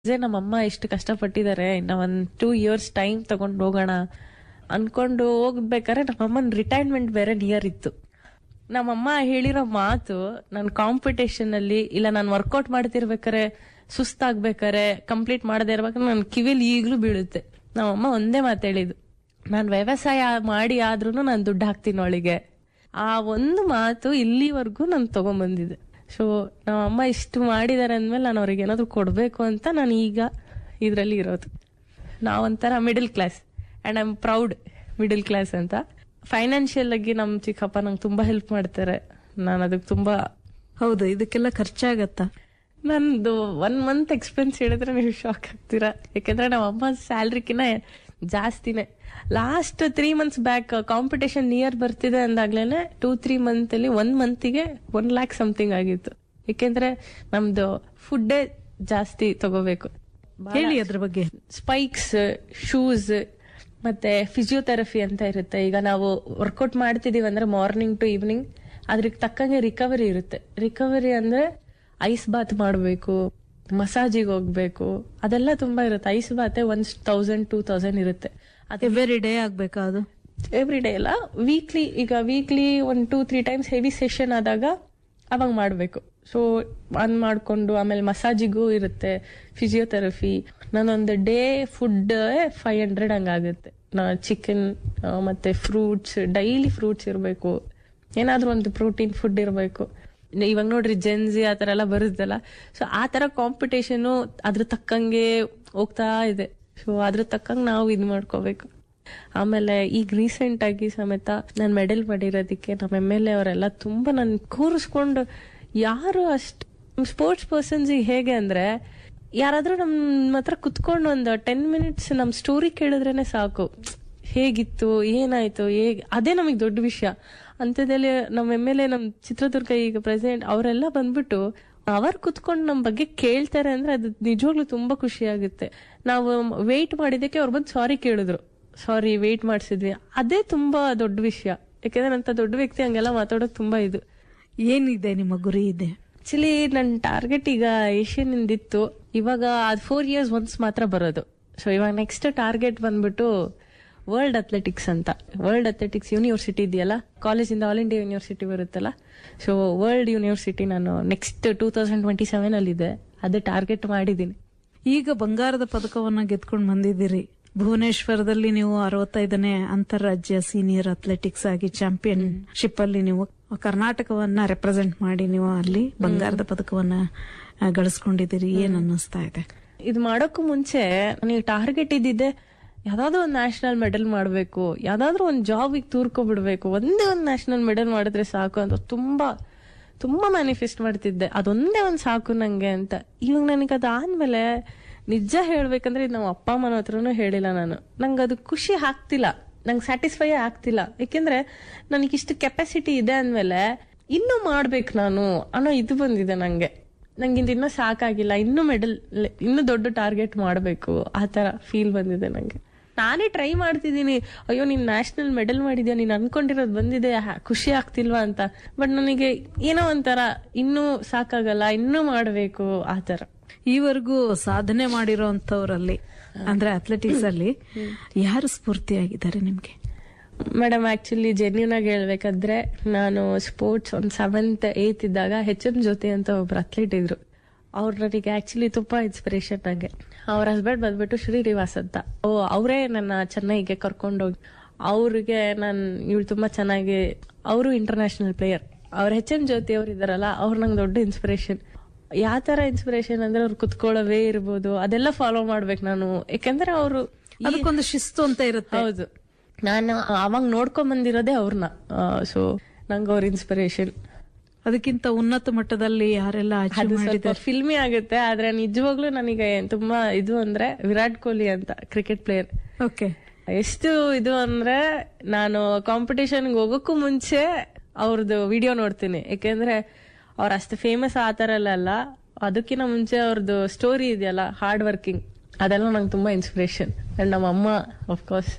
ಅದೇ ನಮ್ಮಮ್ಮ ಎಷ್ಟು ಕಷ್ಟಪಟ್ಟಿದ್ದಾರೆ ಇನ್ನ ಒಂದ್ ಟೂ ಇಯರ್ಸ್ ಟೈಮ್ ತಗೊಂಡು ಹೋಗೋಣ ಅನ್ಕೊಂಡು ಹೋಗ್ಬೇಕಾದ್ರೆ ನಮ್ಮಮ್ಮನ ರಿಟೈರ್ಮೆಂಟ್ ಬೇರೆ ನಿಯರ್ ಇತ್ತು ನಮ್ಮಮ್ಮ ಹೇಳಿರೋ ಮಾತು ನಾನು ಕಾಂಪಿಟೇಷನ್ ಅಲ್ಲಿ ಇಲ್ಲ ನಾನು ವರ್ಕೌಟ್ ಮಾಡ್ತಿರ್ಬೇಕಾರೆ ಸುಸ್ತಾಗ್ಬೇಕಾರೆ ಕಂಪ್ಲೀಟ್ ಮಾಡದೇ ಇರ್ಬೇಕಾದ್ರೆ ನನ್ನ ಕಿವಿಲಿ ಈಗ್ಲೂ ಬೀಳುತ್ತೆ ನಮ್ಮಮ್ಮ ಒಂದೇ ಮಾತು ಹೇಳಿದ್ದು ನಾನು ವ್ಯವಸಾಯ ಮಾಡಿ ಆದ್ರೂ ನಾನು ದುಡ್ಡು ಹಾಕ್ತೀನಿ ಅವಳಿಗೆ ಆ ಒಂದು ಮಾತು ಇಲ್ಲಿವರೆಗೂ ನಾನು ತಗೊಂಬಂದಿದ್ದೆ ಸೊ ನಮ್ಮಮ್ಮ ಇಷ್ಟು ಮಾಡಿದಾರೆ ಅಂದ್ಮೇಲೆ ನಾನು ಅವ್ರಿಗೆ ಏನಾದ್ರು ಕೊಡಬೇಕು ಅಂತ ನಾನು ಈಗ ಇದರಲ್ಲಿ ಇರೋದು ನಾವೊಂಥರ middle class and I am proud middle class ಅಂತ ಫೈನಾನ್ಷಿಯಲ್ ಆಗಿ ನಮ್ಮ ಚಿಕ್ಕಪ್ಪ ನಂಗೆ ತುಂಬಾ ಹೆಲ್ಪ್ ಮಾಡ್ತಾರೆ ನಾನು ಅದಕ್ಕೆ ತುಂಬಾ ಹೌದು ಇದಕ್ಕೆಲ್ಲ ಖರ್ಚಾಗತ್ತಾ ನಂದು ಒನ್ ಮಂತ್ ಎಕ್ಸ್ಪೆನ್ಸ್ ಹೇಳಿದ್ರೆ ನೀವು ಶಾಕ್ ಆಗ್ತೀರಾ ಯಾಕಂದ್ರೆ ನಮ್ಮ ಅಮ್ಮ ಸ್ಯಾಲ್ರಿಕಿನ ಜಾಸ್ತಿನೇ last three months back competition near ಬರ್ತಿದೆ ಅಂದಾಗ್ಲೇನೆ ಟೂ ತ್ರೀ ಮಂತ್ ಅಲ್ಲಿ ಒನ್ ಮಂತಿಗೆ ಒನ್ ಲ್ಯಾಕ್ ಸಮಥಿಂಗ್ ಆಗಿತ್ತು ಯಾಕೆಂದ್ರೆ ನಮ್ದು ಫುಡ್ಡೇ ಜಾಸ್ತಿ ತಗೋಬೇಕು ಹೇಳಿ ಅದ್ರ ಬಗ್ಗೆ ಸ್ಪೈಕ್ಸ್ ಶೂಸ್ ಮತ್ತೆ ಫಿಸಿಯೋಥೆರಪಿ ಅಂತ ಇರುತ್ತೆ ಈಗ ನಾವು ವರ್ಕೌಟ್ ಮಾಡ್ತಿದೀವಿ ಅಂದ್ರೆ ಮಾರ್ನಿಂಗ್ ಟು ಈವ್ನಿಂಗ್ ಅದ್ರಿಗೆ ತಕ್ಕಂಗೆ ರಿಕವರಿ ಇರುತ್ತೆ ರಿಕವರಿ ಅಂದ್ರೆ ಐಸ್ ಬಾತ್ ಮಾಡಬೇಕು ಮಸಾಜಿಗೆ ಹೋಗ್ಬೇಕು ಅದೆಲ್ಲ ತುಂಬಾ ಇರುತ್ತೆ ಐಸ್ ಬಾತೆ ಒನ್ ತೌಸಂಡ್ ಟೂ ತೌಸಂಡ್ ಇರುತ್ತೆ ಅದು ಎವ್ರಿ ಡೇ ಆಗ್ಬೇಕಾ ಅದು ಎವ್ರಿ ಡೇ ಇಲ್ಲ ವೀಕ್ಲಿ ಈಗ weekly one two three times heavy session ಆದಾಗ ಅವಾಗ ಮಾಡಬೇಕು ಸೊ ಅನ್ ಮಾಡಿಕೊಂಡು ಆಮೇಲೆ ಮಸಾಜಿಗೂ ಇರುತ್ತೆ ಫಿಸಿಯೋಥೆರಪಿ ನಾನೊಂದು ಡೇ ಫುಡ್ ಫೈವ್ ಹಂಡ್ರೆಡ್ ಹಂಗಾಗುತ್ತೆ ನಾ ಚಿಕನ್ ಮತ್ತೆ ಫ್ರೂಟ್ಸ್ ಡೈಲಿ ಫ್ರೂಟ್ಸ್ ಇರಬೇಕು ಏನಾದ್ರೂ ಒಂದು ಪ್ರೋಟೀನ್ ಫುಡ್ ಇರಬೇಕು ಇವಾಗ ನೋಡ್ರಿ ಜೆನ್ಸಿ ಆ ಥರ ಎಲ್ಲ ಬರುತ್ತಲ್ಲ ಸೊ ಆ ಥರ ಕಾಂಪಿಟೇಷನು ಅದ್ರ ತಕ್ಕಂಗೆ ಹೋಗ್ತಾ ಇದೆ ಸೊ ಅದ್ರ ತಕ್ಕಂಗೆ ನಾವು ಇದು ಮಾಡ್ಕೋಬೇಕು ಆಮೇಲೆ ಈಗ ರೀಸೆಂಟ್ ಆಗಿ ಸಮೇತ ನಾನು ಮೆಡಲ್ ಮಾಡಿರೋದಕ್ಕೆ ನಮ್ಮ ಎಮ್ ಎಲ್ ಎ ಅವರೆಲ್ಲ ತುಂಬಾ ನನ್ ಕೂರಿಸ್ಕೊಂಡು ಯಾರು ಅಷ್ಟು ಸ್ಪೋರ್ಟ್ಸ್ ಪರ್ಸನ್ಸ್ ಹೇಗೆ ಅಂದ್ರೆ ಯಾರಾದ್ರೂ ನಮ್ಮ ಹತ್ರ ಕುತ್ಕೊಂಡು ಒಂದು ಟೆನ್ ಮಿನಿಟ್ಸ್ ನಮ್ಮ ಸ್ಟೋರಿ ಕೇಳಿದ್ರೇನೆ ಸಾಕು ಹೇಗಿತ್ತು ಏನಾಯ್ತು ಹೇಗೆ ಅದೇ ನಮಗೆ ದೊಡ್ಡ ವಿಷಯ ಅಂಥದ್ದಲ್ಲಿ ನಮ್ಮ ಎಮ್ ಎಲ್ ಎ ನಮ್ಮ ಚಿತ್ರದುರ್ಗ ಈಗ ಪ್ರೆಸಿಡೆಂಟ್ ಅವರೆಲ್ಲ ಬಂದ್ಬಿಟ್ಟು ಅವರು ಕುತ್ಕೊಂಡು ನಮ್ಮ ಬಗ್ಗೆ ಕೇಳ್ತಾರೆ ಅಂದ್ರೆ ಅದು ನಿಜವಾಗ್ಲೂ ತುಂಬಾ ಖುಷಿ ಆಗುತ್ತೆ ನಾವು ವೇಟ್ ಮಾಡಿದಕ್ಕೆ ಅವ್ರು ಬಂದು ಸಾರಿ ಕೇಳಿದ್ರು ಸಾರಿ ವೇಟ್ ಮಾಡಿಸಿದ್ವಿ ಅದೇ ತುಂಬಾ ದೊಡ್ಡ ವಿಷಯ ಯಾಕಂದ್ರೆ ಅಂತ ದೊಡ್ಡ ವ್ಯಕ್ತಿ ಹಂಗೆಲ್ಲ ಮಾತಾಡೋದು ತುಂಬಾ ಇದು ಏನಿದೆ ನಿಮ್ಮ ಗುರಿ ಇದೆ ಆಕ್ಚುಲಿ ನನ್ನ ಟಾರ್ಗೆಟ್ ಈಗ ಏಷ್ಯನ್ ಇಂದಿತ್ತು ಇವಾಗ ಅದು ಫೋರ್ ಇಯರ್ಸ್ ಒನ್ಸ್ ಮಾತ್ರ ಬರೋದು ಸೊ ಇವಾಗ ನೆಕ್ಸ್ಟ್ ಟಾರ್ಗೆಟ್ ಬಂದ್ಬಿಟ್ಟು ವರ್ಲ್ಡ್ ಅಥ್ಲೆಟಿಕ್ಸ್ ಅಂತ ವರ್ಲ್ಡ್ ಅಥ್ಲೆಟಿಕ್ಸ್ ಯೂನಿವರ್ಸಿಟಿ ಇದೆಯಲ್ಲ ಕಾಲೇಜಿಂದ ಆಲ್ ಇಂಡಿಯಾ ಯೂನಿವರ್ಸಿಟಿ ಬರುತ್ತಲ್ಲ ಸೊ ವರ್ಲ್ಡ್ ಯೂನಿವರ್ಸಿಟಿ ನಾನು next two thousand twenty seven ಅಲ್ಲಿ ಇದೆ ಅದು ಟಾರ್ಗೆಟ್ ಮಾಡಿದ್ದೀನಿ ಈಗ ಬಂಗಾರದ ಪದಕವನ್ನ ಗೆದ್ಕೊಂಡು ಬಂದಿದ್ದೀರಿ ಭುವನೇಶ್ವರದಲ್ಲಿ ನೀವು ಅರವತ್ತೈದನೇ ಅಂತಾರಾಜ್ಯ ಸೀನಿಯರ್ ಅಥ್ಲೆಟಿಕ್ಸ್ ಆಗಿ ಚಾಂಪಿಯನ್ಶಿಪ್ ಅಲ್ಲಿ ನೀವು ಕರ್ನಾಟಕವನ್ನ ರೆಪ್ರೆಸೆಂಟ್ ಮಾಡಿ ನೀವು ಅಲ್ಲಿ ಬಂಗಾರದ ಪದಕವನ್ನ ಆ, ಗಳಿಸ್ಕೊಂಡಿದ್ದೀರಿ ಏನ್ ಅನ್ನಿಸ್ತಾ ಇದೆ ಇದು ಮಾಡೋಕ್ಕೂ ಮುಂಚೆ ನನಗೆ ಟಾರ್ಗೆಟ್ ಇದ್ದಿದ್ದೆ ಯಾವ್ದಾದ್ರು ಒಂದು ನ್ಯಾಷನಲ್ ಮೆಡಲ್ ಮಾಡಬೇಕು ಯಾವ್ದಾದ್ರು ಒಂದು ಜಾಬಿಗೆ ತೂರ್ಕೊಬಿಡ್ಬೇಕು ಒಂದೇ ಒಂದು ನ್ಯಾಷನಲ್ ಮೆಡಲ್ ಮಾಡಿದ್ರೆ ಸಾಕು ಅಂತ ತುಂಬಾ ತುಂಬಾ ಮ್ಯಾನಿಫೆಸ್ಟ್ ಮಾಡ್ತಿದ್ದೆ ಅದೊಂದೇ ಒಂದು ಸಾಕು ನಂಗೆ ಅಂತ ಇವಾಗ ನನಗೆ ಅದಾದ್ಮೇಲೆ ನಿಜ ಹೇಳ್ಬೇಕಂದ್ರೆ ಇದು ನಮ್ಮ ಅಪ್ಪ ಅಮ್ಮನ ಹತ್ರನೂ ಹೇಳಿಲ್ಲ ನಾನು ನಂಗೆ ಅದು ಖುಷಿ ಆಗ್ತಿಲ್ಲ ನಂಗೆ ಸ್ಯಾಟಿಸ್ಫೈ ಆಗ್ತಿಲ್ಲ ಯಾಕೆಂದ್ರೆ ನನಗೆ ಇಷ್ಟು ಕೆಪಾಸಿಟಿ ಇದೆ ಅಂದ್ಮೇಲೆ ಇನ್ನೂ ಮಾಡ್ಬೇಕು ನಾನು ಅನ್ನೋ ಇದು ಬಂದಿದೆ ನಂಗೆ ನಂಗಿಂದ ಇನ್ನೂ ಸಾಕಾಗಿಲ್ಲ ಇನ್ನೂ ಮೆಡಲ್ ಇನ್ನೂ ದೊಡ್ಡ ಟಾರ್ಗೆಟ್ ಮಾಡಬೇಕು ಆ ಥರ ಫೀಲ್ ಬಂದಿದೆ ನಂಗೆ ನಾನೇ ಟ್ರೈ ಮಾಡ್ತಿದ್ದೀನಿ ಅಯ್ಯೋ ನೀನ್ ನ್ಯಾಷನಲ್ ಮೆಡಲ್ ಮಾಡಿದ್ಯಾ ನೀನ್ ಅನ್ಕೊಂಡಿರೋದು ಬಂದಿದೆ ಹಾ, ಖುಷಿ ಆಗ್ತಿಲ್ವಾ ಅಂತ ಬಟ್ ನನಗೆ ಏನೋ ಒಂಥರ ಇನ್ನೂ ಸಾಕಾಗಲ್ಲ ಇನ್ನೂ ಮಾಡಬೇಕು ಆ ಥರ ಈವರೆಗೂ ಸಾಧನೆ ಮಾಡಿರೋಂಥವ್ರಲ್ಲಿ ಅಂದ್ರೆ ಅಥ್ಲೆಟಿಕ್ಸ್ ಅಲ್ಲಿ ಯಾರು ಸ್ಫೂರ್ತಿಯಾಗಿದ್ದಾರೆ ನಿಮ್ಗೆ ಮೇಡಮ್ ಆಕ್ಚುಲಿ ಜೆನ್ಯೂನ್ ಆಗಿ ಹೇಳ್ಬೇಕಾದ್ರೆ ನಾನು ಸ್ಪೋರ್ಟ್ಸ್ ಒಂದು ಸೆವೆಂತ್ ಏತ್ ಇದ್ದಾಗ ಹೆಚ್ ಎಂ ಜ್ಯೋತಿ ಅಂತ ಒಬ್ರು ಅಥ್ಲೀಟ್ ಇದ್ರು ಅವ್ರು ನನಗೆ ಆಕ್ಚುಲಿ ತುಂಬಾ ಇನ್ಸ್ಪಿರೇಷನ್ ನಂಗೆ ಅವ್ರ ಹಸ್ಬೆಂಡ್ ಬಂದ್ಬಿಟ್ಟು ಶ್ರೀನಿವಾಸ್ ಅಂತ ಓ ಅವರೇ ನನ್ನ ಚೆನ್ನೈಗೆ ಕರ್ಕೊಂಡೋಗಿ ಅವ್ರಿಗೆ ನಾನು ಇವಳು ತುಂಬಾ ಚೆನ್ನಾಗಿ ಅವರು ಇಂಟರ್ನ್ಯಾಷನಲ್ ಪ್ಲೇಯರ್ ಅವ್ರ ಹೆಚ್ ಎಂ ಜ್ಯೋತಿ ಅವ್ರು ಇದಾರಲ್ಲ ಅವ್ರು ನಂಗೆ ದೊಡ್ಡ ಇನ್ಸ್ಪಿರೇಷನ್ ಯಾವ ತರ ಇನ್ಸ್ಪಿರೇಷನ್ ಅಂದ್ರೆ ಅವ್ರು ಕುತ್ಕೊಳ್ಳೋವೇ ಇರ್ಬೋದು ಅದೆಲ್ಲ ಫಾಲೋ ಮಾಡ್ಬೇಕು ನಾನು ಯಾಕಂದ್ರೆ ಅವರು ಅದಕ್ಕೊಂದು ಶಿಸ್ತು ಅಂತ ಇರುತ್ತೆ ಹೌದು ನಾನು ಅವಾಗ ನೋಡ್ಕೊಂಡ್ ಬಂದಿರೋದೇ ಅವ್ರನ್ನ ಸೊ ನಂಗೆ ಅವ್ರ ಇನ್ಸ್ಪಿರೇಷನ್ ಅದಕ್ಕಿಂತ ಉನ್ನತ ಮಟ್ಟದಲ್ಲಿ ಯಾರೆಲ್ಲ ಅಚೀವ್ ಅದು ಸ್ವಲ್ಪ ಮಾಡಿದ್ದಾರೆ ಫಿಲ್ಮಿ ಆಗುತ್ತೆ ಆದ್ರೆ ನಿಜವಾಗ್ಲೂ ನನಗೆ ತುಂಬಾ ಇದು ಅಂದ್ರೆ ವಿರಾಟ್ ಕೊಹ್ಲಿ ಅಂತ ಕ್ರಿಕೆಟ್ ಪ್ಲೇಯರ್ ಓಕೆ ಎಷ್ಟು ಇದು ಅಂದ್ರೆ ನಾನು ಕಾಂಪಿಟೇಷನ್ಗೆ ಹೋಗೋಕ್ಕೂ ಮುಂಚೆ ಅವ್ರದ್ದು ವಿಡಿಯೋ ನೋಡ್ತೀನಿ ಯಾಕೆಂದ್ರೆ ಅವ್ರ ಅಷ್ಟು ಫೇಮಸ್ ಆ ಥರ ಎಲ್ಲ ಅಲ್ಲ ಅದಕ್ಕಿಂತ ಮುಂಚೆ ಅವ್ರದ್ದು ಸ್ಟೋರಿ ಇದೆಯಲ್ಲ ಹಾರ್ಡ್ ವರ್ಕಿಂಗ್ ಅದೆಲ್ಲ ನಂಗೆ ತುಂಬಾ ಇನ್ಸ್ಪಿರೇಷನ್ ಅಂಡ್ ನಮ್ಮ ಅಮ್ಮ ಕೋರ್ಸ್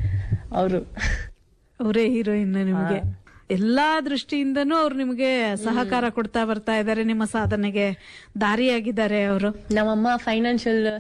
ಅವರು ಅವರೇ ಹೀರೋಯಿನ್ ನಿಮಗೆ ಎಲ್ಲಾ ದೃಷ್ಟಿಯಿಂದನೂ ಅವ್ರು ನಿಮಗೆ ಸಹಕಾರ ಕೊಡ್ತಾ ಬರ್ತಾ ಇದ್ದಾರೆ ನಿಮ್ಮ ಸಾಧನೆಗೆ ದಾರಿಯಾಗಿದ್ದಾರೆ ಅವರು ನಮ್ಮಮ್ಮ ಫೈನಾನ್ಷಿಯಲ್